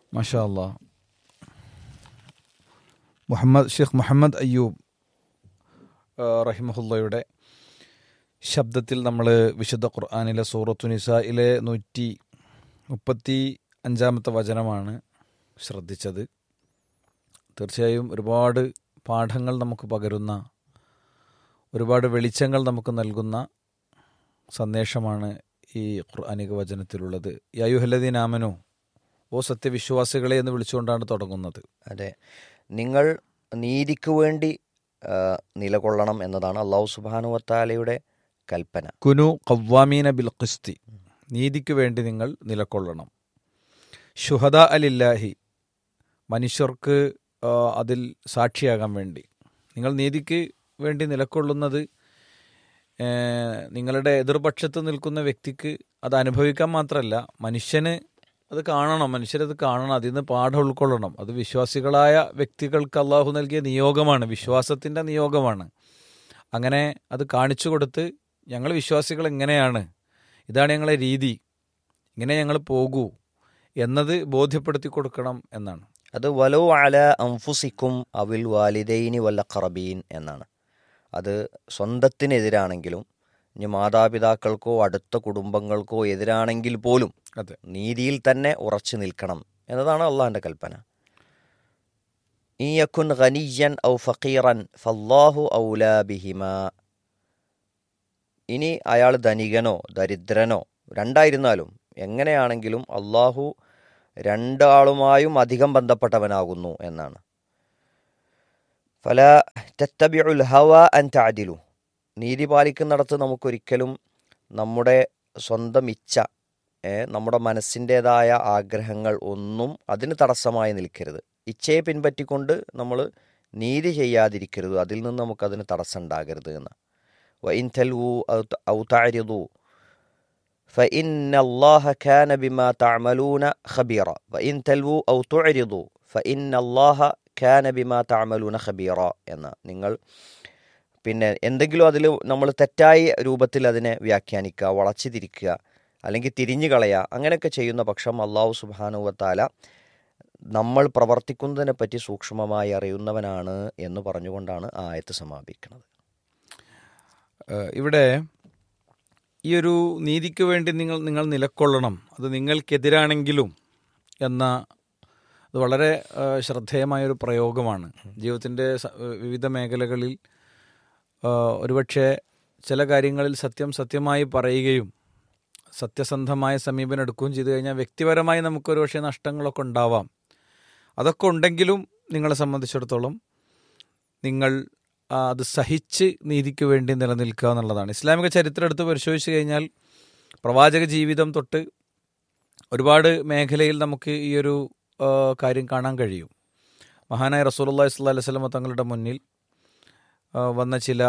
മഷാ അല്ലാ മുഹമ്മദ് ഷെയ്ഖ് മുഹമ്മദ് അയ്യൂബ് റഹിമഹുല്ലയുടെ ശബ്ദത്തിൽ നമ്മൾ വിശുദ്ധ ഖുർആാനിലെ സൂറത്തു നിസയിലെ നൂറ്റി മുപ്പത്തി അഞ്ചാമത്തെ വചനമാണ് ശ്രദ്ധിച്ചത് തീർച്ചയായും ഒരുപാട് പാഠങ്ങൾ നമുക്ക് പകരുന്ന ഒരുപാട് വെളിച്ചങ്ങൾ നമുക്ക് നൽകുന്ന സന്ദേശമാണ് ഈ ഖുർആാനിക വചനത്തിലുള്ളത് യായുഹല്ലദീൻ ആമനോ ഓ സത്യവിശ്വാസികളെ എന്ന് വിളിച്ചുകൊണ്ടാണ് തുടങ്ങുന്നത് അതെ നിങ്ങൾ നീതിക്ക് വേണ്ടി ആ, നിലകൊള്ളണം എന്നതാണ് അള്ളാഹു സുബാനുവത്താലയുടെ കൽപ്പന കുനു കവ്വാമീന ബിൽ ഖിസ്തി നീതിക്ക് വേണ്ടി നിങ്ങൾ നിലകൊള്ളണം ഷുഹദ അലില്ലാഹി മനുഷ്യർക്ക് ആ, അതിൽ സാക്ഷിയാകാൻ വേണ്ടി നിങ്ങൾ നീതിക്ക് വേണ്ടി നിലകൊള്ളുന്നത് ഏ, നിങ്ങളുടെ എതിർപക്ഷത്ത് നിൽക്കുന്ന വ്യക്തിക്ക് അത് അനുഭവിക്കാൻ മാത്രമല്ല മനുഷ്യന് അത് കാണണം മനുഷ്യരത് കാണണം അതിൽ നിന്ന് പാഠം ഉൾക്കൊള്ളണം അത് വിശ്വാസികളായ വ്യക്തികൾക്ക് അള്ളാഹു നൽകിയ നിയോഗമാണ് വിശ്വാസത്തിൻ്റെ നിയോഗമാണ് അങ്ങനെ അത് കാണിച്ചു കൊടുത്ത് ഞങ്ങൾ വിശ്വാസികൾ എങ്ങനെയാണ് ഇതാണ് ഞങ്ങളെ രീതി ഇങ്ങനെ ഞങ്ങൾ പോകൂ എന്നത് ബോധ്യപ്പെടുത്തി കൊടുക്കണം എന്നാണ് അത് വലോ അല അംഫുസിക്കും അവിൽ വാലിദൈനി വല്ല ഖറബീൻ എന്നാണ് അത് സ്വന്തത്തിനെതിരാണെങ്കിലും ഇനി മാതാപിതാക്കൾക്കോ അടുത്ത കുടുംബങ്ങൾക്കോ എതിരാണെങ്കിൽ പോലും അതെ നീതിയിൽ തന്നെ ഉറച്ചു നിൽക്കണം എന്നതാണ് അള്ളാഹിൻ്റെ കൽപ്പന ഈയക്കുൻ ഖനിയൻ ഔ ഫക്കീറൻ ഫല്ലാഹു ഔലാ ബിഹിമ ഇനി അയാൾ ധനികനോ ദരിദ്രനോ രണ്ടായിരുന്നാലും എങ്ങനെയാണെങ്കിലും അള്ളാഹു രണ്ടാളുമായും അധികം ബന്ധപ്പെട്ടവനാകുന്നു എന്നാണ് ഫല തെത്തബിഉൽ ഹവ അൻ താദിലു നീതി പാലിക്കുന്നിടത്ത് നമുക്കൊരിക്കലും നമ്മുടെ സ്വന്തം ഇച്ഛ ഏ, നമ്മുടെ മനസ്സിൻ്റെതായ ആഗ്രഹങ്ങൾ ഒന്നും അതിന് തടസ്സമായി നിൽക്കരുത് ഇച്ഛയെ പിൻപറ്റിക്കൊണ്ട് നമ്മൾ നീതി ചെയ്യാതിരിക്കരുത് അതിൽ നിന്ന് നമുക്കതിന് തടസ്സം ഉണ്ടാകരുത് എന്ന് വൈൻ തെൽവു ഔ താരിദു فإن الله كان بما تعملون خبيرا وإن تلووا أو تعرضوا فإن الله كان بما تعملون خبيرا എന്ന് നിങ്ങൾ പിന്നെ എന്തെങ്കിലും അതിൽ നമ്മൾ തെറ്റായ രൂപത്തിൽ അതിനെ വ്യാഖ്യാനിക്കുക വളച്ചു തിരിക്കുക അല്ലെങ്കിൽ തിരിഞ്ഞു കളയുക അങ്ങനെയൊക്കെ ചെയ്യുന്ന പക്ഷം അള്ളാഹു സുബാനുവത്താല നമ്മൾ പ്രവർത്തിക്കുന്നതിനെ പറ്റി സൂക്ഷ്മമായി അറിയുന്നവനാണ് എന്ന് പറഞ്ഞുകൊണ്ടാണ് ആ ആയത്ത് സമാപിക്കുന്നത് ഏഹ് ഇവിടെ ഈ ഒരു നീതിക്ക് വേണ്ടി നിങ്ങൾ നിങ്ങൾ നിലക്കൊള്ളണം അത് നിങ്ങൾക്കെതിരാണെങ്കിലും എന്ന അത് വളരെ ഏഹ് ശ്രദ്ധേയമായൊരു പ്രയോഗമാണ് ജീവിതത്തിൻ്റെ സ- ഏഹ് വിവിധ മേഖലകളിൽ ഏഹ് ഒരുപക്ഷെ ചില കാര്യങ്ങളിൽ സത്യം സത്യമായി പറയുകയും സത്യസന്ധമായ സമീപനം എടുക്കുകയും ചെയ്തു കഴിഞ്ഞാൽ വ്യക്തിപരമായി നമുക്ക് ഒരുപക്ഷെ നഷ്ടങ്ങളൊക്കെ ഉണ്ടാവാം അതൊക്കെ ഉണ്ടെങ്കിലും നിങ്ങളെ സംബന്ധിച്ചിടത്തോളം നിങ്ങൾ ആ, അത് സഹിച്ച് നീതിക്ക് വേണ്ടി നിലനിൽക്കുക എന്നുള്ളതാണ് ഇസ്ലാമിക ചരിത്രം എടുത്ത് പരിശോധിച്ച് കഴിഞ്ഞാൽ പ്രവാചക ജീവിതം തൊട്ട് ഒരുപാട് മേഖലയിൽ നമുക്ക് ഈ ഒരു ആ, കാര്യം കാണാൻ കഴിയും മഹാനായ റസൂലുള്ളാഹി സ്വല്ലല്ലാഹി അലൈഹി വസല്ലമ തങ്ങളുടെ മുന്നിൽ ആ, വന്ന ചില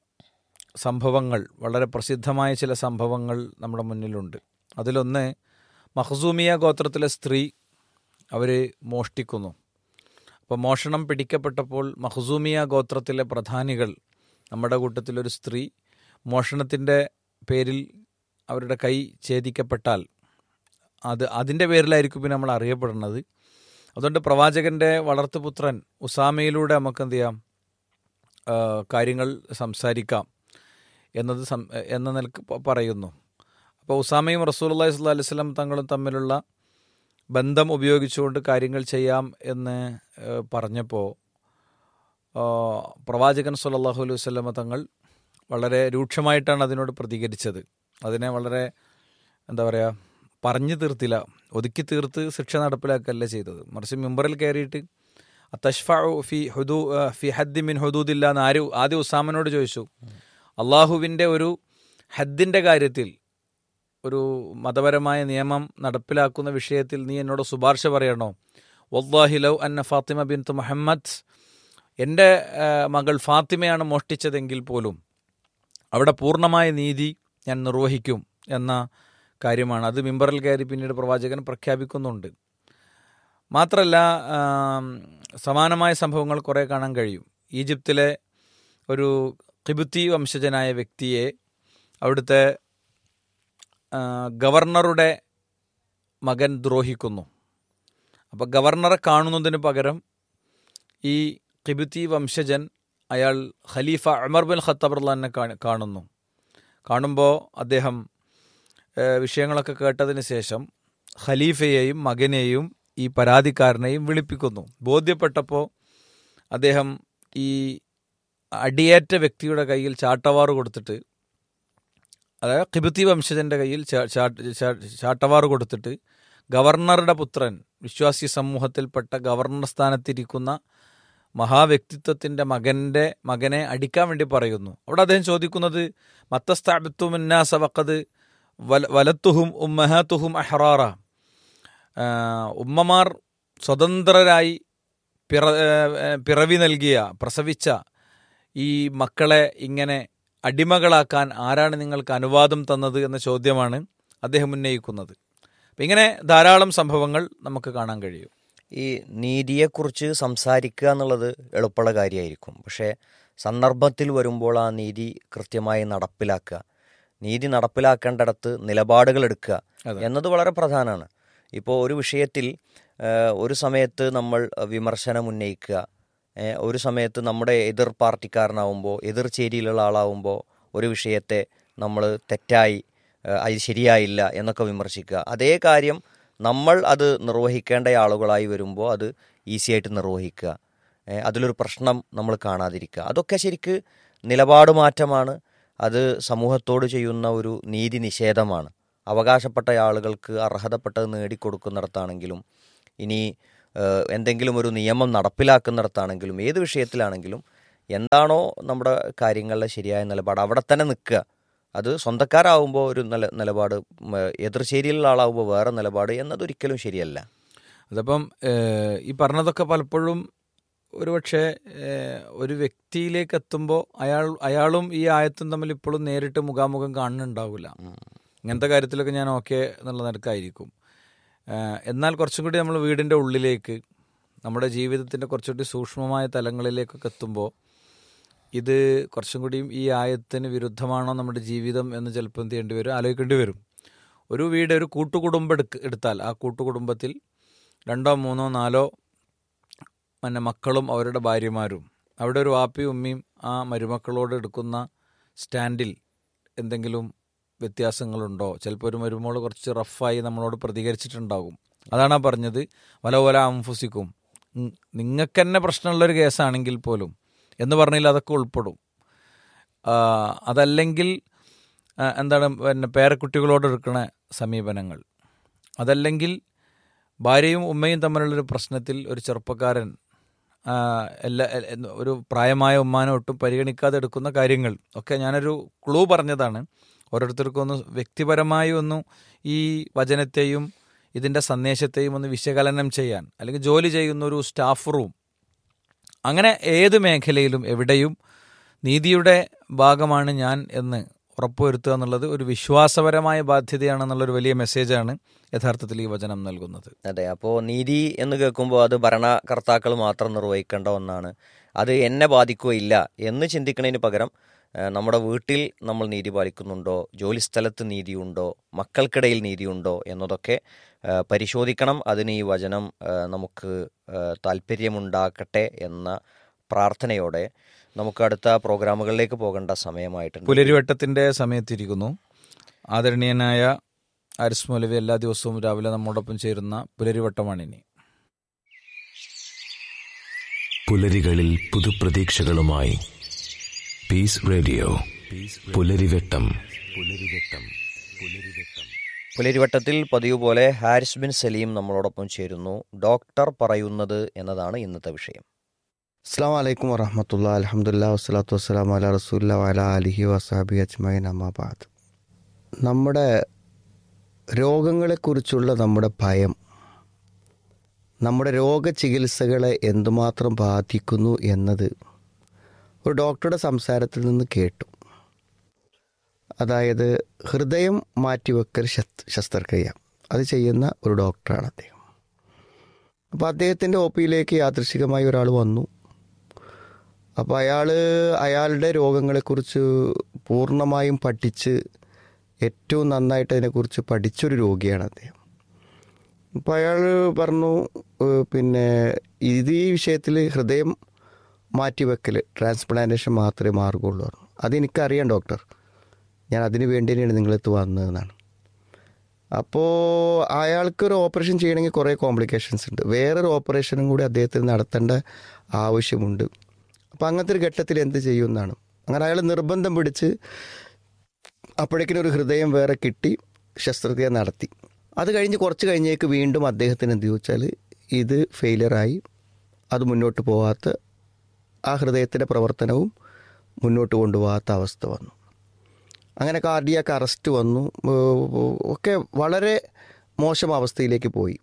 സംഭവങ്ങൾ വളരെ പ്രസിദ്ധമായ ചില സംഭവങ്ങൾ നമ്മുടെ മുന്നിലുണ്ട് അതിലൊന്ന് മഖ്സൂമിയ ഗോത്രത്തിലെ സ്ത്രീ അവർ മോഷ്ടിക്കുന്നു അപ്പോൾ മോഷണം പിടിക്കപ്പെട്ടപ്പോൾ മഹ്സൂമിയ ഗോത്രത്തിലെ പ്രധാനികൾ നമ്മുടെ കൂട്ടത്തിലൊരു സ്ത്രീ മോഷണത്തിൻ്റെ പേരിൽ അവരുടെ കൈ ഛേദിക്കപ്പെട്ടാൽ അത് അതിൻ്റെ പേരിലായിരിക്കും പിന്നെ നമ്മൾ അറിയപ്പെടുന്നത് അതുകൊണ്ട് പ്രവാചകൻ്റെ വളർത്തുപുത്രൻ ഉസാമയിലൂടെ നമുക്ക് എന്ത് ചെയ്യാം ആ, കാര്യങ്ങൾ സംസാരിക്കാം എന്നത് സം എന്ന നിലക്ക് പ- പറയുന്നു അപ്പോൾ ഉസാമയും റസൂലുള്ളാഹി സ്വല്ലല്ലാഹി അലൈഹി വസല്ലം തങ്ങളും തമ്മിലുള്ള ബന്ധം ഉപയോഗിച്ചുകൊണ്ട് കാര്യങ്ങൾ ചെയ്യാം എന്ന് ഏഹ്, പറഞ്ഞപ്പോൾ ആ, പ്രവാചകൻ സല്ലല്ലാഹു അലൈഹി വസല്ലമ തങ്ങൾ വളരെ രൂക്ഷമായിട്ടാണ് അതിനോട് പ്രതികരിച്ചത് അതിനെ വളരെ എന്താ പറയുക പറഞ്ഞു തീർത്തില്ല ഒതുക്കി തീർത്ത് ശിക്ഷ നടപ്പിലാക്കുകയല്ല ചെയ്തത് മറിച്ച് മിമ്പറിൽ കയറിയിട്ട് തഷ്ഫു ഫി ഹുദൂ ആ, ഫി ഹദ്ദി മിൻ ഹുദൂദില്ല എന്ന് ആര് ആദ്യ ഉസാമനോട് ചോദിച്ചു അള്ളാഹുവിൻ്റെ ഒരു ഹദ്ദിൻ്റെ കാര്യത്തിൽ ഒരു മതപരമായ നിയമം നടപ്പിലാക്കുന്ന വിഷയത്തിൽ നീ എന്നോട് ശുപാർശ പറയണോ വല്ലാഹി ലൗ അന്ന ഫാത്തിമ ബിൻ മുഹമ്മദ് എൻ്റെ ആ, മകൾ ഫാത്തിമയാണ് മോഷ്ടിച്ചതെങ്കിൽ പോലും അവിടെ പൂർണ്ണമായ നീതി ഞാൻ നിർവഹിക്കും എന്ന കാര്യമാണ് അത് മിമ്പറിൽ കയറി പിന്നീട് പ്രവാചകൻ പ്രഖ്യാപിക്കുന്നുണ്ട് മാത്രമല്ല ആം, സമാനമായ സംഭവങ്ങൾ കുറേ കാണാൻ കഴിയും ഈജിപ്തിലെ ഒരു കിബുത്തി വംശജനായ വ്യക്തിയെ അവിടുത്തെ ആ, ഗവർണറുടെ മകൻ ദ്രോഹിക്കുന്നു അപ്പോൾ ഗവർണറെ കാണുന്നതിന് പകരം ഈ കിബുത്തി വംശജൻ അയാൾ ഖലീഫ അമർ ബിൻ ഖത്തബ് റഹ്ലാനെ കാണുന്നു കാണുമ്പോൾ അദ്ദേഹം ഏഹ്, വിഷയങ്ങളൊക്കെ കേട്ടതിന് ശേഷം ഖലീഫയെയും മകനെയും ഈ പരാതിക്കാരനെയും വിളിപ്പിക്കുന്നു ബോധ്യപ്പെട്ടപ്പോൾ അദ്ദേഹം ഈ അടിയേറ്റ വ്യക്തിയുടെ കയ്യിൽ ചാട്ടവാറ് കൊടുത്തിട്ട് അതായത് കിബുത്തി വംശജന്റെ കയ്യിൽ ചാ- ചാ- ചാ- ചാട്ടവാറ് കൊടുത്തിട്ട് ഗവർണറുടെ പുത്രൻ വിശ്വാസി സമൂഹത്തിൽപ്പെട്ട ഗവർണർ സ്ഥാനത്തിരിക്കുന്ന മഹാവ്യക്തിത്വത്തിന്റെ മകന്റെ മകനെ അടിക്കാൻ വേണ്ടി പറയുന്നു അവിടെ അദ്ദേഹം ചോദിക്കുന്നത് മത്തസ്ഥാപിത്തുമിന്നാസ വക്കത് വല വലത്തുഹും ഉമ്മഹത്തുഹും അഹ്റാറ ആ, ഉമ്മമാർ സ്വതന്ത്രരായി പിറ ഏ, പിറവി നൽകിയ പ്രസവിച്ച ഈ മക്കളെ ഇങ്ങനെ അടിമകളാക്കാൻ ആരാണ് നിങ്ങൾക്ക് അനുവാദം തന്നത് എന്ന ചോദ്യമാണ് അദ്ദേഹം ഉന്നയിക്കുന്നത് അപ്പം ഇങ്ങനെ ധാരാളം സംഭവങ്ങൾ നമുക്ക് കാണാൻ കഴിയും ഈ നീതിയെക്കുറിച്ച് സംസാരിക്കുക എന്നുള്ളത് എളുപ്പമുള്ള കാര്യമായിരിക്കും പക്ഷേ സന്ദർഭത്തിൽ വരുമ്പോൾ ആ നീതി കൃത്യമായി നടപ്പിലാക്കുക നീതി നടപ്പിലാക്കേണ്ടിടത്ത് നിലപാടുകൾ എടുക്കുക അതെ. എന്നത് വളരെ പ്രധാനമാണ് ഇപ്പോൾ ഒരു വിഷയത്തിൽ ആ, ഒരു സമയത്ത് നമ്മൾ വിമർശനം ഉന്നയിക്കുക ഏ, ഒരു സമയത്ത് നമ്മുടെ എതിർ പാർട്ടിക്കാരനാവുമ്പോൾ എതിർ ചേരിയിലുള്ള ആളാവുമ്പോൾ ഒരു വിഷയത്തെ നമ്മൾ തെറ്റായി ആ, അത് ശരിയായില്ല എന്നൊക്കെ വിമർശിക്കുക അതേ കാര്യം നമ്മൾ അത് നിർവഹിക്കേണ്ട ആളുകളായി വരുമ്പോൾ അത് ഈസി ആയിട്ട് നിർവഹിക്കുക ഏ, അതിലൊരു പ്രശ്നം നമ്മൾ കാണാതിരിക്കുക അതൊക്കെ ശരിക്ക് നിലപാട് മാറ്റമാണ് അത് സമൂഹത്തോട് ചെയ്യുന്ന ഒരു നീതി നിഷേധമാണ് അവകാശപ്പെട്ട ആളുകൾക്ക് അർഹതപ്പെട്ടത് നേടിക്കൊടുക്കുന്നിടത്താണെങ്കിലും ഇനി ഏഹ്, എന്തെങ്കിലും ഒരു നിയമം നടപ്പിലാക്കുന്നിടത്താണെങ്കിലും ഏത് വിഷയത്തിലാണെങ്കിലും എന്താണോ നമ്മുടെ കാര്യങ്ങളിലെ ശരിയായ നിലപാട് അവിടെ തന്നെ നിൽക്കുക അത് സ്വന്തക്കാരാവുമ്പോൾ ഒരു നില നിലപാട് ഉം, എതിർശേരിയിലുള്ള ആളാവുമ്പോൾ വേറെ നിലപാട് എന്നതൊരിക്കലും ശരിയല്ല അതപ്പം ഏഹ്, ഈ പറഞ്ഞതൊക്കെ പലപ്പോഴും ഒരുപക്ഷെ ഏഹ്, ഒരു വ്യക്തിയിലേക്ക് എത്തുമ്പോൾ അയാൾ അയാളും ഈ ആയത്തും തമ്മിൽ ഇപ്പോഴും നേരിട്ട് മുഖാമുഖം കാണുന്നുണ്ടാവില്ല ഇങ്ങനത്തെ കാര്യത്തിലൊക്കെ ഞാൻ ഓക്കെ എന്നുള്ള നിരക്കായിരിക്കും ഏഹ്, എന്നാൽ കുറച്ചും കൂടി നമ്മൾ വീടിൻ്റെ ഉള്ളിലേക്ക് നമ്മുടെ ജീവിതത്തിൻ്റെ കുറച്ചുകൂടി സൂക്ഷ്മമായ തലങ്ങളിലേക്കൊക്കെ എത്തുമ്പോൾ ഇത് കുറച്ചും കൂടിയും ഈ ആയത്തിന് വിരുദ്ധമാണോ നമ്മുടെ ജീവിതം എന്ന് ചിലപ്പോൾ എന്ത് ചെയ്യേണ്ടി വരും ആലോചിക്കേണ്ടി വരും ഒരു വീട് ഒരു കൂട്ടുകുടുംബം എടുക്ക എടുത്താൽ ആ കൂട്ടുകുടുംബത്തിൽ രണ്ടോ മൂന്നോ നാലോ പിന്നെ മക്കളും അവരുടെ ഭാര്യമാരും അവിടെ ഒരു വാപ്പിയും ഉമ്മയും ആ മരുമക്കളോട് എടുക്കുന്ന സ്റ്റാൻഡിൽ എന്തെങ്കിലും വ്യത്യാസങ്ങളുണ്ടോ ചിലപ്പോൾ ഒരു മരുമോൾ കുറച്ച് റഫായി നമ്മളോട് പ്രതികരിച്ചിട്ടുണ്ടാകും അതാണ് ആ പറഞ്ഞത് വല വല അംഫുസിക്കും നിങ്ങൾക്ക് തന്നെ പ്രശ്നമുള്ളൊരു കേസാണെങ്കിൽ പോലും എന്ന് പറഞ്ഞാൽ അതൊക്കെ ഉൾപ്പെടും ആ, അതല്ലെങ്കിൽ ആ, എന്താണ് പിന്നെ പേരക്കുട്ടികളോട് എടുക്കുന്ന സമീപനങ്ങൾ അതല്ലെങ്കിൽ ഭാര്യയും ഉമ്മയും തമ്മിലുള്ളൊരു പ്രശ്നത്തിൽ ഒരു ചെറുപ്പക്കാരൻ ആ, എല്ലാ എ- എ- ഒരു പ്രായമായ ഉമ്മാനെ ഒട്ടും പരിഗണിക്കാതെ എടുക്കുന്ന കാര്യങ്ങൾ ഒക്കെ ഞാനൊരു ക്ലൂ പറഞ്ഞതാണ് ഓരോരുത്തർക്കും ഒന്ന് വ്യക്തിപരമായി ഒന്ന് ഈ വചനത്തെയും ഇതിൻ്റെ സന്ദേശത്തെയും ഒന്ന് വിശകലനം ചെയ്യാൻ അല്ലെങ്കിൽ ജോലി ചെയ്യുന്ന ഒരു സ്റ്റാഫ് റൂം അങ്ങനെ ഏത് മേഖലയിലും എവിടെയും നീതിയുടെ ഭാഗമാണ് ഞാൻ എന്ന് ഉറപ്പുവരുത്തുക എന്നുള്ളത് ഒരു വിശ്വാസപരമായ ബാധ്യതയാണെന്നുള്ളൊരു വലിയ മെസ്സേജാണ് യഥാർത്ഥത്തിൽ ഈ വചനം നൽകുന്നത് അതെ അപ്പോൾ നീതി എന്ന് കേൾക്കുമ്പോൾ അത് ഭരണകർത്താക്കൾ മാത്രം നിർവഹിക്കേണ്ട ഒന്നാണ് അത് എന്നെ ബാധിക്കുകയില്ല എന്ന് ചിന്തിക്കുന്നതിന് പകരം ആ, നമ്മുടെ വീട്ടിൽ നമ്മൾ നീതി പാലിക്കുന്നുണ്ടോ ജോലിസ്ഥലത്ത് നീതിയുണ്ടോ മക്കൾക്കിടയിൽ നീതിയുണ്ടോ എന്നതൊക്കെ ആ, പരിശോധിക്കണം അതിന് ഈ വചനം ആ, നമുക്ക് ആ, താല്പര്യമുണ്ടാക്കട്ടെ എന്ന പ്രാർത്ഥനയോടെ നമുക്ക് അടുത്ത പ്രോഗ്രാമുകളിലേക്ക് പോകേണ്ട സമയമായിട്ടുണ്ട് പുലരിവട്ടത്തിന്റെ സമയത്തിരിക്കുന്നു ആദരണീയനായ ആരിസ് മൗലവി എല്ലാ ദിവസവും രാവിലെ നമ്മോടൊപ്പം ചേരുന്ന പുലരിവട്ടമാണിനി പുലരികളിൽ പുതുപ്രതീക്ഷകളുമായി പീസ് റേഡിയോ പുലരിവെട്ടം പുലരിവെട്ടം പുലരിവെട്ടം പുലരിവട്ടത്തിൽ പതിവ് പോലെ ഹാരിസ് ബിൻ സലീം നമ്മളോടൊപ്പം ചേരുന്നു ഡോക്ടർ പറയുന്നത് എന്നതാണ് ഇന്നത്തെ വിഷയം അസ്സാം വലൈക്കും വറഹമത്തുള്ള അലഹമുല്ല വസ്സലാത്തു വസ്സലാം അല റസൂല്ല വല അലിഹി വസാബി അജ്മൈൻ അമ്മാബാദ് നമ്മുടെ രോഗങ്ങളെക്കുറിച്ചുള്ള നമ്മുടെ ഭയം നമ്മുടെ രോഗചികിത്സകളെ എന്തുമാത്രം ബാധിക്കുന്നു എന്നത് ഒരു ഡോക്ടറുടെ സംസാരത്തിൽ നിന്ന് കേട്ടു അതായത് ഹൃദയം മാറ്റിവെക്കൽ ശസ്ത്ര ശസ്ത്രക്രിയ അത് ചെയ്യുന്ന ഒരു ഡോക്ടറാണ് അദ്ദേഹം അപ്പോൾ അദ്ദേഹത്തിൻ്റെ ഒ പിയിലേക്ക് യാദൃശികമായി ഒരാൾ വന്നു അപ്പോൾ അയാൾ അയാളുടെ രോഗങ്ങളെക്കുറിച്ച് പൂർണ്ണമായും പഠിച്ച് ഏറ്റവും നന്നായിട്ട് അതിനെക്കുറിച്ച് പഠിച്ചൊരു രോഗിയാണ് അദ്ദേഹം അപ്പോൾ അയാൾ പറഞ്ഞു ഏഹ് പിന്നെ ഇത് ഈ വിഷയത്തിൽ ഹൃദയം മാറ്റിവെക്കൽ ട്രാൻസ്പ്ലാന്റേഷൻ മാത്രമേ മാർഗമുള്ളൂ പറഞ്ഞു അതെനിക്കറിയാം ഡോക്ടർ ഞാൻ അതിന് വേണ്ടി തന്നെയാണ് നിങ്ങളെടുത്ത് വന്നതെന്നാണ് അപ്പോൾ അയാൾക്കൊരു ഓപ്പറേഷൻ ചെയ്യണമെങ്കിൽ കുറേ കോംപ്ലിക്കേഷൻസ് ഉണ്ട് വേറൊരു ഓപ്പറേഷനും കൂടി അദ്ദേഹത്തിന് നടത്തേണ്ട ആവശ്യമുണ്ട് അപ്പോൾ അങ്ങനത്തെ ഒരു ഘട്ടത്തിൽ എന്ത് ചെയ്യുമെന്നാണ് അങ്ങനെ അയാൾ നിർബന്ധം പിടിച്ച് അപ്പോഴേക്കിനും ഒരു ഹൃദയം വേറെ കിട്ടി ശസ്ത്രക്രിയ നടത്തി അത് കഴിഞ്ഞ് കുറച്ച് കഴിഞ്ഞേക്ക് വീണ്ടും അദ്ദേഹത്തിന് എന്ത് ചോദിച്ചാൽ ഇത് ഫെയിലിയറായി അത് മുന്നോട്ട് പോകാത്ത ആ ഹൃദയത്തിൻ്റെ പ്രവർത്തനവും മുന്നോട്ട് കൊണ്ടുപോകാത്ത അവസ്ഥ വന്നു അങ്ങനെ കാർഡിയാക്ക് അറസ്റ്റ് വന്നു ഏഹ് ഒക്കെ വളരെ മോശം അവസ്ഥയിലേക്ക് പോയി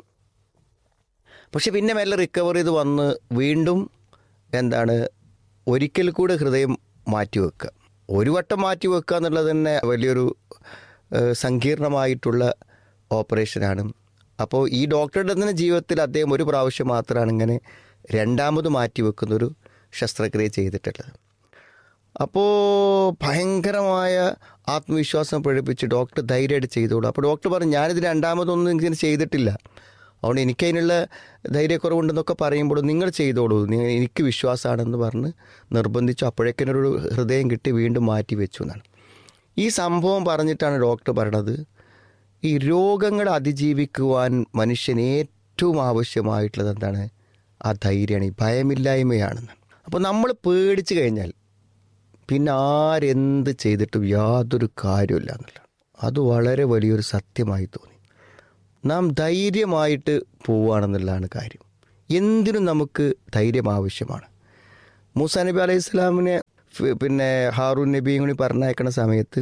പക്ഷെ പിന്നെ മെല്ലെ റിക്കവർ ചെയ്ത് വന്ന് വീണ്ടും എന്താണ് ഒരിക്കൽ കൂടെ ഹൃദയം മാറ്റിവെക്കുക ഒരു വട്ടം മാറ്റിവെക്കുക എന്നുള്ളത് തന്നെ വലിയൊരു ഏഹ് സങ്കീർണമായിട്ടുള്ള ഓപ്പറേഷനാണ് അപ്പോൾ ഈ ഡോക്ടറുടെ തന്നെ ജീവിതത്തിൽ അദ്ദേഹം ഒരു പ്രാവശ്യം മാത്രമാണ് ഇങ്ങനെ രണ്ടാമത് മാറ്റിവെക്കുന്നൊരു ശസ്ത്രക്രിയ ചെയ്തിട്ടുള്ളത് അപ്പോൾ ഭയങ്കരമായ ആത്മവിശ്വാസം പ്രകടിപ്പിച്ച് ഡോക്ടർ ധൈര്യമായിട്ട് ചെയ്തോളൂ അപ്പോൾ ഡോക്ടർ പറഞ്ഞു ഞാനിത് രണ്ടാമതൊന്നും ഇങ്ങനെ ചെയ്തിട്ടില്ല അതുകൊണ്ട് എനിക്കതിനുള്ള ധൈര്യക്കുറവുണ്ടെന്നൊക്കെ പറയുമ്പോൾ നിങ്ങൾ ചെയ്തോളൂ നിങ്ങൾ എനിക്ക് വിശ്വാസമാണെന്ന് പറഞ്ഞ് നിർബന്ധിച്ചു അപ്പോഴേക്കിനൊരു ഹൃദയം കിട്ടി വീണ്ടും മാറ്റി വെച്ചു എന്നാണ് ഈ സംഭവം പറഞ്ഞിട്ടാണ് ഡോക്ടർ പറയണത് ഈ രോഗങ്ങൾ അതിജീവിക്കുവാൻ മനുഷ്യന് ഏറ്റവും ആവശ്യമായിട്ടുള്ളത് എന്താണ് ആ ധൈര്യമാണ് ഈ ഭയമില്ലായ്മയാണെന്ന് അപ്പോൾ നമ്മൾ പേടിച്ചു കഴിഞ്ഞാൽ പിന്നെ ആരെന്ത് ചെയ്തിട്ടും യാതൊരു കാര്യമില്ല എന്നുള്ളതാണ് അത് വളരെ വലിയൊരു സത്യമായി തോന്നി നാം ധൈര്യമായിട്ട് പോവുകയാണെന്നുള്ളതാണ് കാര്യം എന്തിനും നമുക്ക് ധൈര്യം ആവശ്യമാണ് മൂസ നബി അലൈഹി സ്വലാമിനെ ഫി- പിന്നെ ഹാറൂൻ നബിയും കൂടി പറഞ്ഞയക്കണ സമയത്ത്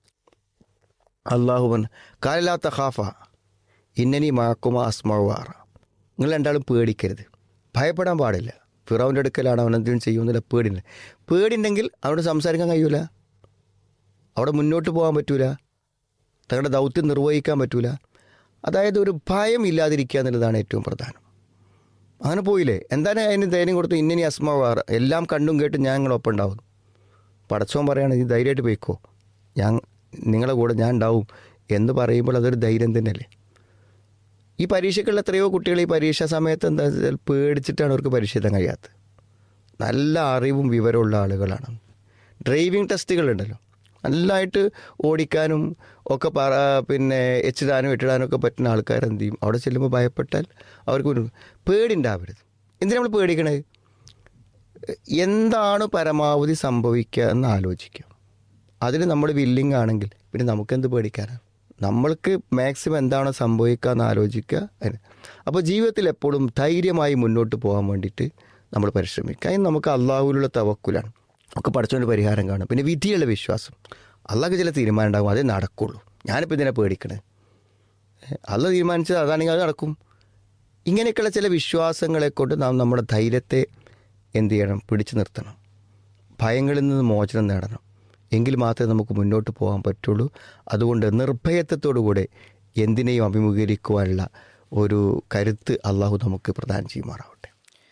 അള്ളാഹുബൻ കാലില്ലാത്ത ഖാഫ ഇന്നനി മാക്കുമ അസ്മവാറ നിങ്ങൾ രണ്ടാളും പേടിക്കരുത് ഭയപ്പെടാൻ പാടില്ല ഫിറോവിൻ്റെ അടുക്കലാണ് അവൻ എന്തെങ്കിലും ചെയ്യുമെന്നില്ല പേടിയില്ല പേടിയുണ്ടെങ്കിൽ അവിടെ സംസാരിക്കാൻ കഴിയൂല അവിടെ മുന്നോട്ട് പോകാൻ പറ്റൂല തങ്ങളുടെ ദൗത്യം നിർവഹിക്കാൻ പറ്റൂല അതായത് ഒരു ഭയം ഇല്ലാതിരിക്കുക എന്നുള്ളതാണ് ഏറ്റവും പ്രധാനം അങ്ങനെ പോയില്ലേ എന്താണ് അതിന് ധൈര്യം കൊടുത്തു ഇന്നനി അസ്മാവാറ് എല്ലാം കണ്ടും കേട്ടും ഞാൻ നിങ്ങളൊപ്പം ഉണ്ടാവും പടച്ചോൻ പറയാണ് നീ ധൈര്യമായിട്ട് പോയിക്കോ ഞാൻ നിങ്ങളെ കൂടെ ഞാൻ ഉണ്ടാവും എന്ന് പറയുമ്പോൾ അതൊരു ധൈര്യം തന്നെയല്ലേ ഈ പരീക്ഷയ്ക്കുള്ള എത്രയോ കുട്ടികൾ ഈ പരീക്ഷാ സമയത്ത് എന്താ വെച്ചാൽ പേടിച്ചിട്ടാണ് അവർക്ക് പരീക്ഷ എഴുതാൻ കഴിയാത്തത് നല്ല അറിവും വിവരമുള്ള ആളുകളാണ് ഡ്രൈവിംഗ് ടെസ്റ്റുകളുണ്ടല്ലോ നല്ലതായിട്ട് ഓടിക്കാനും ഒക്കെ പറ പിന്നെ എച്ചിടാനും എട്ടിടാനും ഒക്കെ പറ്റുന്ന ആൾക്കാർ എന്ത് ചെയ്യും അവിടെ ചെല്ലുമ്പോൾ ഭയപ്പെട്ടാൽ അവർക്ക് ഒരു പേടിണ്ടാവരുത് എന്തിനാ നമ്മൾ പേടിക്കണത് എന്താണ് പരമാവധി സംഭവിക്കുക എന്ന് ആലോചിക്കുക അതിന് നമ്മൾ വില്ലിങ് ആണെങ്കിൽ പിന്നെ നമുക്കെന്ത് പേടിക്കാനാണ് നമ്മൾക്ക് മാക്സിമം എന്താണോ സംഭവിക്കുക എന്ന് ആലോചിക്കുക അതിന് അപ്പോൾ ജീവിതത്തിൽ എപ്പോഴും ധൈര്യമായി മുന്നോട്ട് പോകാൻ വേണ്ടിയിട്ട് നമ്മൾ പരിശ്രമിക്കുക അതിന് നമുക്ക് അള്ളാഹുവിലുള്ള തവക്കുലാണ് ഒക്കെ പഠിച്ചുകൊണ്ട് പരിഹാരം കാണും പിന്നെ വിധിയുള്ള വിശ്വാസം അള്ളാഹ് ചില തീരുമാനം ഉണ്ടാകും അതേ നടക്കുള്ളൂ ഞാനിപ്പോൾ ഇതിനെ പേടിക്കണേ അല്ല തീരുമാനിച്ചത് അതാണെങ്കിൽ അത് നടക്കും ഇങ്ങനെയൊക്കെയുള്ള ചില വിശ്വാസങ്ങളെ കൊണ്ട് നാം നമ്മുടെ ധൈര്യത്തെ എന്ത് ചെയ്യണം പിടിച്ചു നിർത്തണം ഭയങ്ങളിൽ നിന്ന് മോചനം നേടണം എങ്കിൽ മാത്രമേ നമുക്ക് മുന്നോട്ട് പോകാൻ പറ്റുള്ളൂ അതുകൊണ്ട് നിർഭയത്വത്തോടുകൂടെ എന്തിനേയും അഭിമുഖീകരിക്കുവാനുള്ള ഒരു കരുത്ത് അള്ളാഹു നമുക്ക് പ്രദാനം ചെയ്യുമാറാവട്ടെ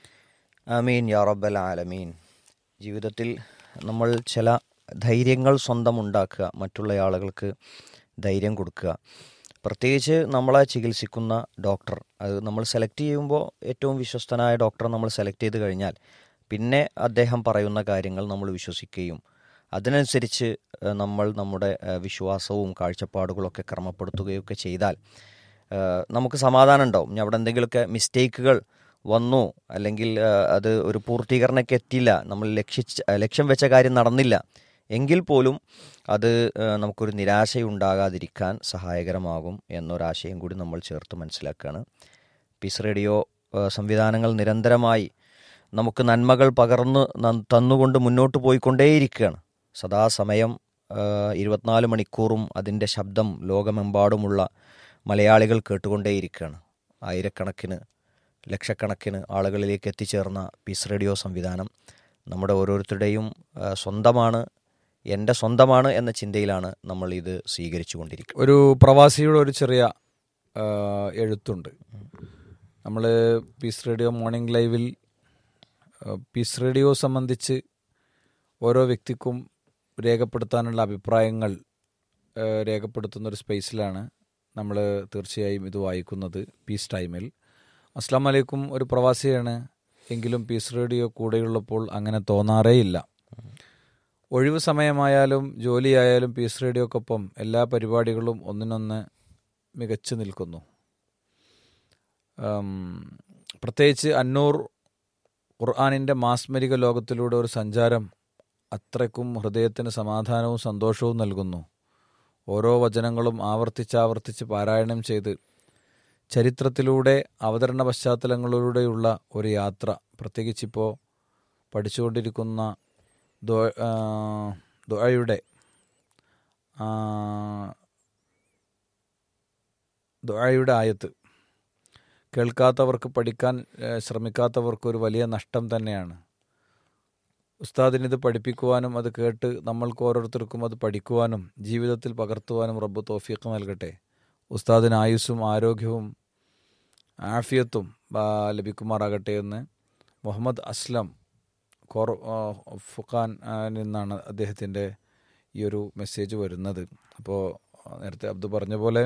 ആമീൻ യാ റബ്ബൽ ആലമീൻ ജീവിതത്തിൽ നമ്മൾ ചില ധൈര്യങ്ങൾ സ്വന്തം ഉണ്ടാക്കുക മറ്റുള്ള ആളുകൾക്ക് ധൈര്യം കൊടുക്കുക പ്രത്യേകിച്ച് നമ്മളെ ചികിത്സിക്കുന്ന ഡോക്ടർ അത് നമ്മൾ സെലക്ട് ചെയ്യുമ്പോൾ ഏറ്റവും വിശ്വസ്തനായ ഡോക്ടറെ നമ്മൾ സെലക്ട് ചെയ്ത് കഴിഞ്ഞാൽ പിന്നെ അദ്ദേഹം പറയുന്ന കാര്യങ്ങൾ നമ്മൾ വിശ്വസിക്കുകയും അതിനനുസരിച്ച് ഏഹ്, നമ്മൾ നമ്മുടെ ഏഹ്, വിശ്വാസവും കാഴ്ചപ്പാടുകളൊക്കെ ക്രമപ്പെടുത്തുകയൊക്കെ ചെയ്താൽ ഏഹ്, നമുക്ക് സമാധാനം ഉണ്ടാവും ഇനി അവിടെ എന്തെങ്കിലുമൊക്കെ മിസ്റ്റേക്കുകൾ വന്നു അല്ലെങ്കിൽ ഏഹ്, അത് ഒരു പൂർത്തീകരണಕ್ಕೆ എത്തിയില്ല നമ്മൾ ലക്ഷിച്ച ലക്ഷ്യം വെച്ച കാര്യം നടന്നില്ല എങ്കിൽ പോലും അത് ഏഹ്, നമുക്കൊരു നിരാശയുണ്ടാകാതിരിക്കാൻ സഹായകരമാകും എന്നൊരാശയം കൂടി നമ്മൾ ചേർത്ത് മനസ്സിലാക്കുകയാണ് പീസ് റേഡിയോ ഏഹ്, സംവിധാനങ്ങൾ നിരന്തരമായി നമുക്ക് നന്മകൾ പകർന്ന് ന- തന്നുകൊണ്ട് മുന്നോട്ട് പോയിക്കൊണ്ടേയിരിക്കുകയാണ് സദാസമയം ഏഹ്, ഇരുപത്തിനാല് മണിക്കൂറും അതിൻ്റെ ശബ്ദം ലോകമെമ്പാടുമുള്ള മലയാളികൾ കേട്ടുകൊണ്ടേയിരിക്കുകയാണ് ആയിരക്കണക്കിന് ലക്ഷക്കണക്കിന് ആളുകളിലേക്ക് എത്തിച്ചേർന്ന പീസ് റേഡിയോ സംവിധാനം നമ്മുടെ ഓരോരുത്തരുടെയും ഏഹ്, സ്വന്തമാണ് എൻ്റെ സ്വന്തമാണ് എന്ന ചിന്തയിലാണ് നമ്മൾ ഇത് സ്വീകരിച്ചു കൊണ്ടിരിക്കുന്നത് ഒരു പ്രവാസിയുടെ ഒരു ചെറിയ ആ, എഴുത്തുണ്ട് നമ്മൾ പീസ് റേഡിയോ മോർണിംഗ് ലൈവിൽ ആ, പീസ് റേഡിയോ സംബന്ധിച്ച് ഓരോ വ്യക്തിക്കും രേഖപ്പെടുത്താനുള്ള അഭിപ്രായങ്ങൾ ആ, രേഖപ്പെടുത്തുന്ന ഒരു സ്പേസിലാണ് നമ്മൾ തീർച്ചയായും ഇത് വായിക്കുന്നത് പീസ് ടൈമിൽ അസ്ലാം വലൈക്കും ഒരു പ്രവാസിയാണ് എങ്കിലും പീസ് റേഡിയോ കൂടെയുള്ളപ്പോൾ അങ്ങനെ തോന്നാറേയില്ല ഒഴിവ് സമയമായാലും ജോലിയായാലും പീസ് റേഡിയോക്കൊപ്പം എല്ലാ പരിപാടികളും ഒന്നിനൊന്ന് മികച്ചു നിൽക്കുന്നു ഉം, പ്രത്യേകിച്ച് അന്നൂർ ഖുർആാനിൻ്റെ മാസ്മരിക ലോകത്തിലൂടെ ഒരു സഞ്ചാരം അത്രയ്ക്കും ഹൃദയത്തിന് സമാധാനവും സന്തോഷവും നൽകുന്നു ഓരോ വചനങ്ങളും ആവർത്തിച്ചാവർത്തിച്ച് പാരായണം ചെയ്ത് ചരിത്രത്തിലൂടെ അവതരണ പശ്ചാത്തലങ്ങളിലൂടെയുള്ള ഒരു യാത്ര പ്രത്യേകിച്ചിപ്പോൾ പഠിച്ചുകൊണ്ടിരിക്കുന്ന ദോ- ആ, ദുആയുടെ ആ, ദുആയുടെ ആയത്ത് കേൾക്കാത്തവർക്ക് പഠിക്കാൻ ഏഹ്, ശ്രമിക്കാത്തവർക്ക് ഒരു വലിയ നഷ്ടം തന്നെയാണ് ഉസ്താദിനിത് പഠിപ്പിക്കുവാനും അത് കേട്ട് നമ്മൾക്ക് ഓരോരുത്തർക്കും അത് പഠിക്കുവാനും ജീവിതത്തിൽ പകർത്തുവാനും റബ്ബ് തോഫീഖ് നൽകട്ടെ ഉസ്താദിന് ആയുസ്സും ആരോഗ്യവും ആഫിയത്തും ആ, ലഭിക്കുമാറാകട്ടെ എന്ന് മുഹമ്മദ് അസ്ലം കോർ ആ, ഫുഖാൻ ആ, നിന്നാണ് അദ്ദേഹത്തിൻ്റെ ഈ ഒരു മെസ്സേജ് വരുന്നത് അപ്പോൾ നേരത്തെ അബ്ദു പറഞ്ഞ പോലെ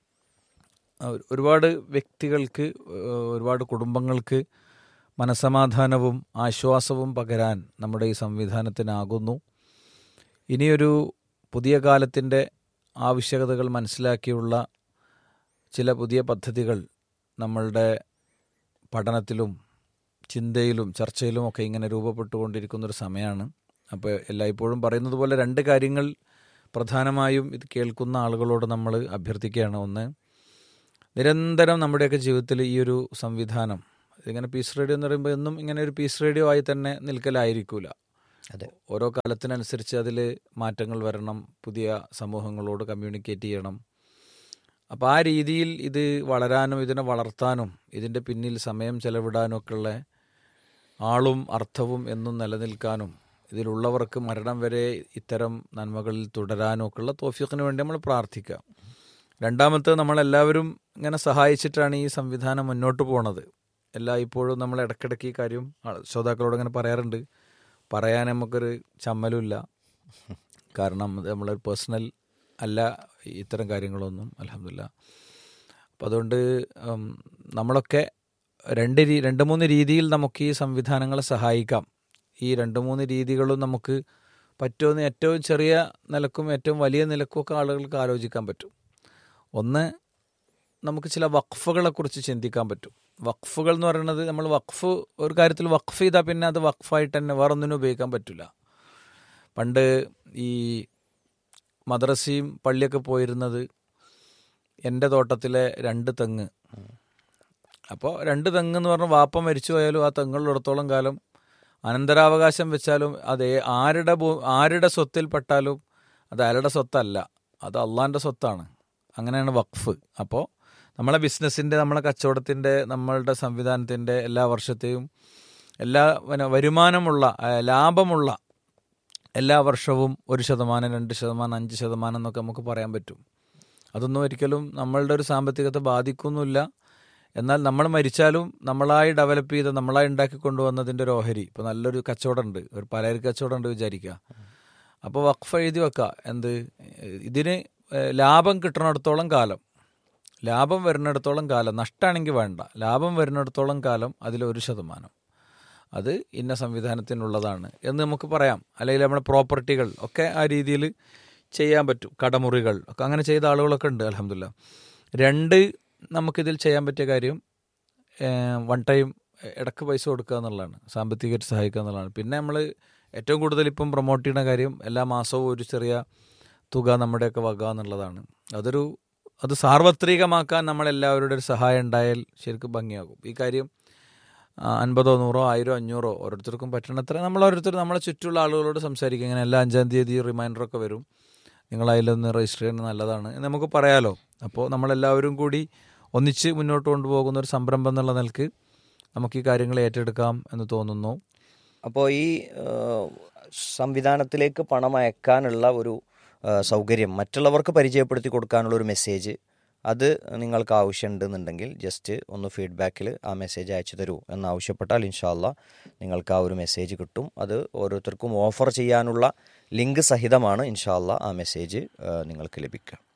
ആ, ഒരു- ഒരുപാട് വ്യക്തികൾക്ക് ഏഹ്, ഒരുപാട് കുടുംബങ്ങൾക്ക് മനസമാധാനവും ആശ്വാസവും പകരാൻ നമ്മുടെ ഈ സംവിധാനത്തിനാകുന്നു ഇനിയൊരു പുതിയ കാലത്തിൻ്റെ ആവശ്യകതകൾ മനസ്സിലാക്കിയുള്ള ചില പുതിയ പദ്ധതികൾ നമ്മളുടെ പഠനത്തിലും ചിന്തയിലും ചർച്ചയിലും ഒക്കെ ഇങ്ങനെ രൂപപ്പെട്ടുകൊണ്ടിരിക്കുന്ന ഒരു സമയമാണ് അപ്പോൾ എല്ലായ്പ്പോഴും പറയുന്നത് പോലെ രണ്ട് കാര്യങ്ങൾ പ്രധാനമായും ഇത് കേൾക്കുന്ന ആളുകളോട് നമ്മൾ അഭ്യർത്ഥിക്കുകയാണ് ഒന്ന് നിരന്തരം നമ്മുടെയൊക്കെ ജീവിതത്തിൽ ഈ ഒരു സംവിധാനം ഇതിങ്ങനെ പീസ് റേഡിയോ എന്ന് പറയുമ്പോൾ എന്നും ഇങ്ങനെ ഒരു പീസ് റേഡിയോ ആയി തന്നെ നിൽക്കലായിരിക്കൂല അതെ ഓരോ കാലത്തിനനുസരിച്ച് അതിൽ മാറ്റങ്ങൾ വരണം പുതിയ സമൂഹങ്ങളോട് കമ്മ്യൂണിക്കേറ്റ് ചെയ്യണം അപ്പോൾ ആ രീതിയിൽ ഇത് വളരാനും ഇതിനെ വളർത്താനും ഇതിൻ്റെ പിന്നിൽ സമയം ചെലവിടാനും ഒക്കെയുള്ള ആളും അർത്ഥവും എന്നും നിലനിൽക്കാനും ഇതിലുള്ളവർക്ക് മരണം വരെ ഇത്തരം നന്മകളിൽ തുടരാനും ഒക്കെയുള്ള തോഫീഖിന് വേണ്ടി നമ്മൾ പ്രാർത്ഥിക്കാം രണ്ടാമത്തെ നമ്മളെല്ലാവരും ഇങ്ങനെ സഹായിച്ചിട്ടാണ് ഈ സംവിധാനം മുന്നോട്ട് പോണത് എല്ലാ ഇപ്പോഴും നമ്മൾ ഇടയ്ക്കിടയ്ക്ക് ഈ കാര്യം ആ- ശ്രോതാക്കളോട് ഇങ്ങനെ പറയാറുണ്ട് പറയാൻ നമുക്കൊരു ചമ്മലുമില്ല കാരണം ഇത് നമ്മളൊരു പേഴ്സണൽ അല്ല ഇത്തരം കാര്യങ്ങളൊന്നും അലഹമില്ല അപ്പം അതുകൊണ്ട് ഉം, നമ്മളൊക്കെ രണ്ട് രീ രണ്ട് മൂന്ന് രീതിയിൽ നമുക്ക് ഈ സംവിധാനങ്ങളെ സഹായിക്കാം ഈ രണ്ട് മൂന്ന് രീതികളും നമുക്ക് പറ്റുമെന്ന് ഏറ്റവും ചെറിയ നിലക്കും ഏറ്റവും വലിയ നിലക്കും ഒക്കെ ആളുകൾക്ക് ആലോചിക്കാൻ പറ്റും ഒന്ന് നമുക്ക് ചില വഖഫുകളെ കുറിച്ച് ചിന്തിക്കാൻ പറ്റും വഖഫുകൾ എന്ന് പറയുന്നത് നമ്മൾ വഖഫ് ഒരു കാര്യത്തിൽ വഖഫ് ചെയ്താൽ പിന്നെ അത് വഖഫായിട്ട് തന്നെ വേറൊന്നിനും ഉപയോഗിക്കാൻ പറ്റില്ല പണ്ട് ഈ മദ്രസയും പള്ളിയൊക്കെ പോയിരുന്നത് എൻ്റെ തോട്ടത്തിലെ രണ്ട് തെങ്ങ് അപ്പോൾ രണ്ട് തെങ്ങ് എന്ന് പറഞ്ഞാൽ വാപ്പ മരിച്ചു പോയാലും ആ തെങ്ങുള്ളിടത്തോളം കാലം അനന്തരാവകാശം വെച്ചാലും അത് ഏ- ആരുടെ ഭൂ ആരുടെ സ്വത്തിൽപ്പെട്ടാലും അത് അയാളുടെ സ്വത്തല്ല അത് അള്ളാൻ്റെ സ്വത്താണ് അങ്ങനെയാണ് വഖഫ് അപ്പോൾ നമ്മളെ ബിസിനസ്സിൻ്റെ നമ്മളെ കച്ചവടത്തിൻ്റെ നമ്മളുടെ സംവിധാനത്തിൻ്റെ എല്ലാ വർഷത്തെയും എല്ലാ പിന്നെ വരുമാനമുള്ള ആ, ലാഭമുള്ള എല്ലാ വർഷവും ഒരു ശതമാനം രണ്ട് ശതമാനം അഞ്ച് ശതമാനം എന്നൊക്കെ നമുക്ക് പറയാൻ പറ്റും അതൊന്നും ഒരിക്കലും നമ്മളുടെ ഒരു സാമ്പത്തികത്തെ ബാധിക്കുന്നില്ല എന്നാൽ നമ്മൾ മരിച്ചാലും നമ്മളായി ഡെവലപ്പ് ചെയ്ത് നമ്മളായി ഉണ്ടാക്കി കൊണ്ടുവന്നതിൻ്റെ ഒരു ഓഹരി ഇപ്പോൾ നല്ലൊരു കച്ചവടം ഉണ്ട് ഒരു പലചരക്ക് കച്ചവടം ഉണ്ട് വിചാരിക്കുക അപ്പോൾ വഖഫ് എഴുതി വെക്കുക എന്ത് ഇതിന് ഏഹ്, ലാഭം കിട്ടുന്നിടത്തോളം കാലം ലാഭം വരുന്നിടത്തോളം കാലം നഷ്ടമാണെങ്കിൽ വേണ്ട ലാഭം വരുന്നിടത്തോളം കാലം അതിൽ ഒരു ശതമാനം അത് ഇന്ന സംവിധാനത്തിനുള്ളതാണ് എന്ന് നമുക്ക് പറയാം അല്ലെങ്കിൽ നമ്മുടെ പ്രോപ്പർട്ടികൾ ഒക്കെ ആ രീതിയിൽ ചെയ്യാൻ പറ്റും കടമുറികൾ ഒക്കെ അങ്ങനെ ചെയ്ത ആളുകളൊക്കെ ഉണ്ട് അലഹമില്ല രണ്ട് നമുക്കിതിൽ ചെയ്യാൻ പറ്റിയ കാര്യം വൺ ടൈം ഇടക്ക് പൈസ കൊടുക്കുക എന്നുള്ളതാണ് സാമ്പത്തികമായിട്ട് സഹായിക്കുക എന്നുള്ളതാണ് പിന്നെ നമ്മൾ ഏറ്റവും കൂടുതൽ ഇപ്പം പ്രൊമോട്ട് ചെയ്യുന്ന കാര്യം എല്ലാ മാസവും ഒരു ചെറിയ തുക നമ്മുടെയൊക്കെ വക എന്നുള്ളതാണ് അതൊരു അത് സാർവത്രികമാക്കാൻ നമ്മളെല്ലാവരുടെ ഒരു സഹായം ഉണ്ടായാൽ ശരിക്കും ഭംഗിയാകും ഈ കാര്യം ആ, അൻപതോ നൂറോ ആയിരോ അഞ്ഞൂറോ ഓരോരുത്തർക്കും പറ്റണത്ര നമ്മൾ ഓരോരുത്തർ നമ്മളെ ചുറ്റുള്ള ആളുകളോട് സംസാരിക്കുക ഇങ്ങനെ എല്ലാ അഞ്ചാം തീയതി റിമൈൻഡറൊക്കെ വരും നിങ്ങൾ അതിലൊന്ന് രജിസ്റ്റർ ചെയ്യുന്നത് നല്ലതാണ് എന്ന് നമുക്ക് പറയാലോ അപ്പോൾ നമ്മളെല്ലാവരും കൂടി ഒന്നിച്ച് മുന്നോട്ട് കൊണ്ടുപോകുന്ന ഒരു സംരംഭം എന്നുള്ള നിലക്ക് നമുക്ക് ഈ കാര്യങ്ങൾ ഏറ്റെടുക്കാം എന്ന് തോന്നുന്നു അപ്പോൾ ഈ ആ, സംവിധാനത്തിലേക്ക് പണം അയക്കാനുള്ള ഒരു ആ, സൗകര്യം മറ്റുള്ളവർക്ക് പരിചയപ്പെടുത്തി കൊടുക്കാനുള്ള ഒരു മെസ്സേജ് അത് നിങ്ങൾക്ക് ആവശ്യമുണ്ടെന്നുണ്ടെങ്കിൽ ജസ്റ്റ് ഒന്ന് ഫീഡ്ബാക്കിൽ ആ മെസ്സേജ് അയച്ചു തരൂ എന്നാവശ്യപ്പെട്ടാൽ ഇൻഷാല്ല നിങ്ങൾക്ക് ആ ഒരു മെസ്സേജ് കിട്ടും അത് ഓരോരുത്തർക്കും ഓഫർ ചെയ്യാനുള്ള ലിങ്ക് സഹിതമാണ് ഇൻഷാല്ല ആ മെസ്സേജ് ആ, നിങ്ങൾക്ക് ലഭിക്കുക